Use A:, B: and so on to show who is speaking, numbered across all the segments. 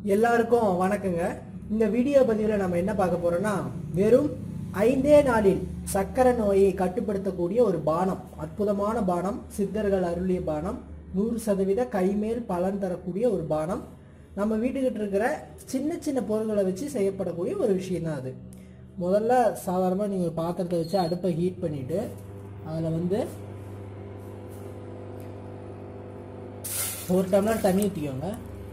A: எல்லாருக்கும் வணக்கங்க இந்த வீடியோ பதிவில் நம்ம என்ன பார்க்க போறோம்னா வெறும் ஐந்தே நாளில் சக்கரை நோயை கட்டுப்படுத்தக்கூடிய ஒரு பானம் அற்புதமான பானம் சித்தர்கள் அருளிய பானம் நூறு சதவீத கைமேல் பலன் தரக்கூடிய ஒரு பானம் நம்ம வீட்டுக்கிட்ட இருக்கிற சின்ன சின்ன பொருட்களை வச்சு செய்யப்படக்கூடிய ஒரு விஷயம் தான் அது முதல்ல சாதாரணமாக நீங்கள் பாத்திரத்தை வச்சு அடுப்பை ஹீட் பண்ணிவிட்டு அதில் வந்து ஒரு டம்ளர் தண்ணி ஊற்றிக்கோங்க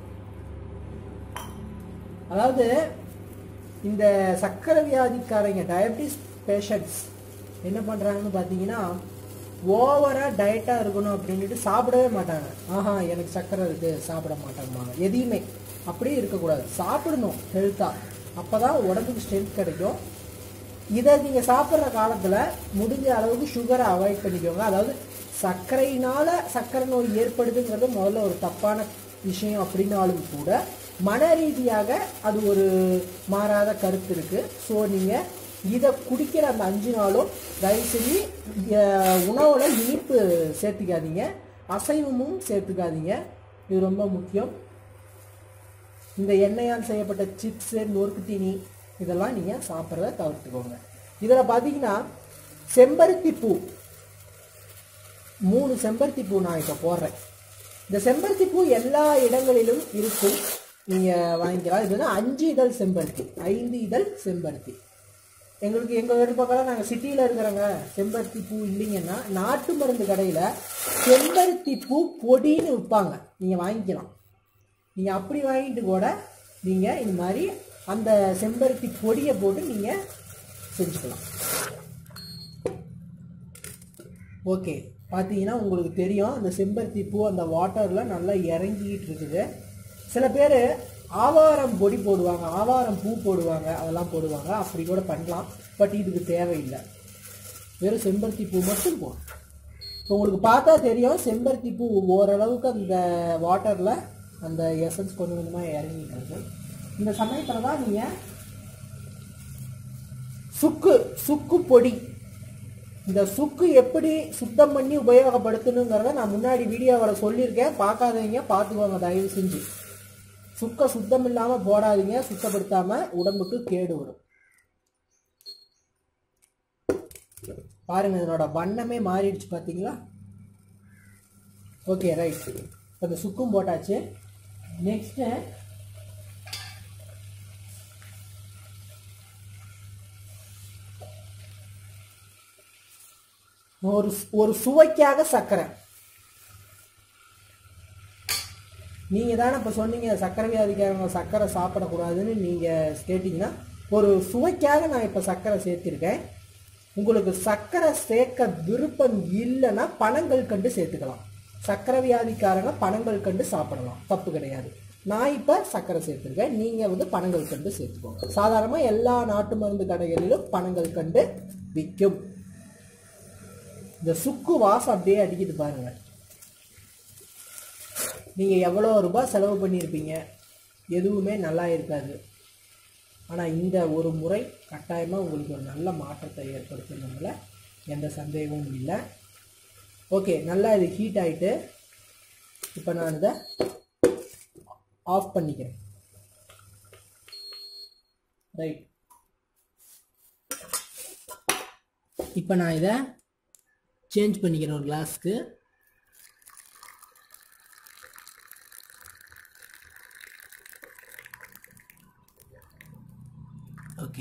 A: அதாவது இந்த சக்கரை வியாதிக்காரங்க டயபிட்டிஸ் பேஷண்ட்ஸ் என்ன பண்ணுறாங்கன்னு பார்த்தீங்கன்னா ஓவராக டயட்டாக இருக்கணும் அப்படின்ட்டு சாப்பிடவே மாட்டாங்க ஆஹா எனக்கு சக்கரை இருக்குது சாப்பிட மாட்டாங்க எதையுமே அப்படியே இருக்கக்கூடாது சாப்பிடணும் ஹெல்த்தாக அப்போ தான் உடம்புக்கு ஸ்ட்ரென்த் கிடைக்கும் இதை நீங்கள் சாப்பிட்ற காலத்தில் முடிஞ்ச அளவுக்கு சுகரை அவாய்ட் பண்ணிக்கோங்க அதாவது சர்க்கரையினால சர்க்கரை நோய் ஏற்படுதுங்கிறது முதல்ல ஒரு தப்பான விஷயம் அப்படின்னாலும் கூட மன ரீதியாக அது ஒரு மாறாத கருத்து இருக்கு ஸோ நீங்கள் இதை குடிக்கிற அந்த அஞ்சு நாளும் தயவு செஞ்சு அஹ், உணவுல இனிப்பு சேர்த்துக்காதீங்க அசைவமும் சேர்த்துக்காதீங்க இது ரொம்ப முக்கியம் இந்த எண்ணெயால் செய்யப்பட்ட சிப்ஸு நொறுக்கு தீனி இதெல்லாம் நீங்கள் சாப்பிட்றத தவிர்த்துக்கோங்க இதில் பார்த்தீங்கன்னா செம்பருத்தி பூ மூணு செம்பருத்தி பூ நான் இப்போ போடுறேன் இந்த செம்பருத்தி பூ எல்லா இடங்களிலும் இருக்கும் நீங்கள் வாங்கிக்கலாம் இது வந்து அஞ்சு இதழ் செம்பருத்தி ஐந்து இதழ் செம்பருத்தி எங்களுக்கு எங்கள் வீட்டு பக்கம் நாங்கள் சிட்டியில் இருக்கிறவங்க செம்பருத்தி பூ இல்லைங்கன்னா நாட்டு மருந்து கடையில் செம்பருத்தி பூ பொடின்னு விற்பாங்க நீங்கள் வாங்கிக்கலாம் நீங்கள் அப்படி வாங்கிட்டு கூட நீங்கள் இந்த மாதிரி அந்த செம்பருத்தி பொடியை போட்டு நீங்கள் செஞ்சுக்கலாம் ஓகே பார்த்தீங்கன்னா உங்களுக்கு தெரியும் அந்த செம்பருத்தி பூ அந்த வாட்டரில் நல்லா இறங்கிக்கிட்டு இருக்குது சில பேர் ஆவாரம் பொடி போடுவாங்க ஆவாரம் பூ போடுவாங்க அதெல்லாம் போடுவாங்க அப்படி கூட பண்ணலாம் பட் இதுக்கு தேவையில்லை வெறும் செம்பருத்தி பூ மட்டும் போதும் இப்போ உங்களுக்கு பார்த்தா தெரியும் செம்பருத்தி பூ ஓரளவுக்கு அந்த வாட்டரில் அந்த எசன்ஸ் கொஞ்சம் கொஞ்சமாக இறங்கிட்டு இருக்கு இந்த சமயத்தில் தான் நீங்கள் சுக்கு சுக்கு பொடி இந்த சுக்கு எப்படி சுத்தம் பண்ணி உபயோகப்படுத்தணுங்கிறத நான் முன்னாடி வீடியோவில் சொல்லியிருக்கேன் பார்க்காதவங்க பார்த்துக்கோங்க தயவு செஞ்சு சுக்கை சுத்தம் இல்லாமல் போடாதீங்க சுத்தப்படுத்தாமல் உடம்புக்கு கேடு வரும் பாருங்க இதனோட வண்ணமே மாறிடுச்சு பார்த்தீங்களா ஓகே ரைட் இப்போ இந்த சுக்கும் போட்டாச்சு நெக்ஸ்ட்டு ஒரு ஒரு சுவைக்காக சர்க்கரை நீங்க தானே இப்போ சொன்னீங்க சர்க்கரை வியாதிக்காரங்க சர்க்கரை சாப்பிடக்கூடாதுன்னு நீங்க கேட்டீங்கன்னா ஒரு சுவைக்காக நான் இப்போ சர்க்கரை சேர்த்திருக்கேன் உங்களுக்கு சர்க்கரை சேர்க்க விருப்பம் இல்லைன்னா பனங்கள் கண்டு சேர்த்துக்கலாம் சர்க்கரை வியாதிக்காரங்க பனங்கள் கண்டு சாப்பிடலாம் தப்பு கிடையாது நான் இப்போ சர்க்கரை சேர்த்துருக்கேன் நீங்கள் வந்து பனங்கள் கண்டு சேர்த்துக்கோங்க சாதாரணமாக எல்லா நாட்டு மருந்து கடைகளிலும் பனங்கள் கண்டு விற்கும் இந்த சுக்கு வாசம் அப்படியே அடிக்குது பாருங்க நீங்கள் எவ்வளோ ரூபாய் செலவு பண்ணியிருப்பீங்க எதுவுமே நல்லா இருக்காது ஆனால் இந்த ஒரு முறை கட்டாயமாக உங்களுக்கு ஒரு நல்ல மாற்றத்தை ஏற்படுத்துறதுல எந்த சந்தேகமும் இல்லை ஓகே நல்லா இது ஹீட் ஆகிட்டு இப்போ நான் இதை ஆஃப் பண்ணிக்கிறேன் ரைட் இப்போ நான் இதை சேஞ்ச் பண்ணிக்கிறேன் ஒரு கிளாஸ்க்கு ஓகே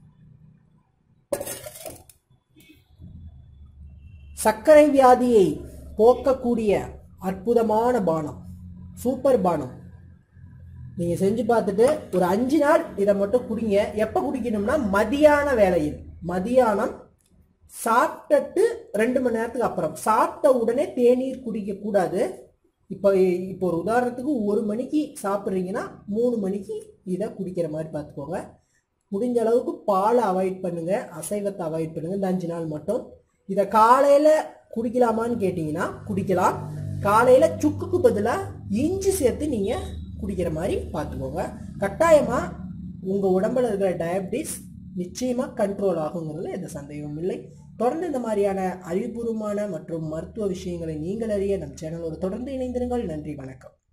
A: சர்க்கரை வியாதியை போக்கக்கூடிய அற்புதமான பானம் சூப்பர் பானம் நீங்கள் செஞ்சு பார்த்துட்டு ஒரு அஞ்சு நாள் இதை மட்டும் குடிங்க எப்போ குடிக்கணும்னா மதியான வேளையில் மதியானம் சாப்பிட்டுட்டு ரெண்டு மணி நேரத்துக்கு அப்புறம் சாப்பிட்ட உடனே தேநீர் குடிக்க கூடாது இப்போ இப்போ ஒரு உதாரணத்துக்கு ஒரு மணிக்கு சாப்பிட்றீங்கன்னா மூணு மணிக்கு இதை குடிக்கிற மாதிரி பார்த்துக்கோங்க முடிஞ்ச அளவுக்கு பாலை அவாய்ட் பண்ணுங்க அசைவத்தை அவாய்ட் பண்ணுங்க இந்த அஞ்சு நாள் மட்டும் இதை காலையில குடிக்கலாமான்னு கேட்டிங்கன்னா குடிக்கலாம் காலையில சுக்குக்கு பதிலாக இஞ்சி சேர்த்து நீங்க குடிக்கிற மாதிரி பார்த்துக்கோங்க கட்டாயமா உங்க உடம்புல இருக்கிற டயபிட்டிஸ் நிச்சயமா கண்ட்ரோல் ஆகுங்கிறதுல எந்த சந்தேகமும் இல்லை தொடர்ந்து இந்த மாதிரியான அறிவுபூர்வமான மற்றும் மருத்துவ விஷயங்களை நீங்கள் அறிய நம் சேனலோடு தொடர்ந்து இணைந்திருங்கள் நன்றி வணக்கம்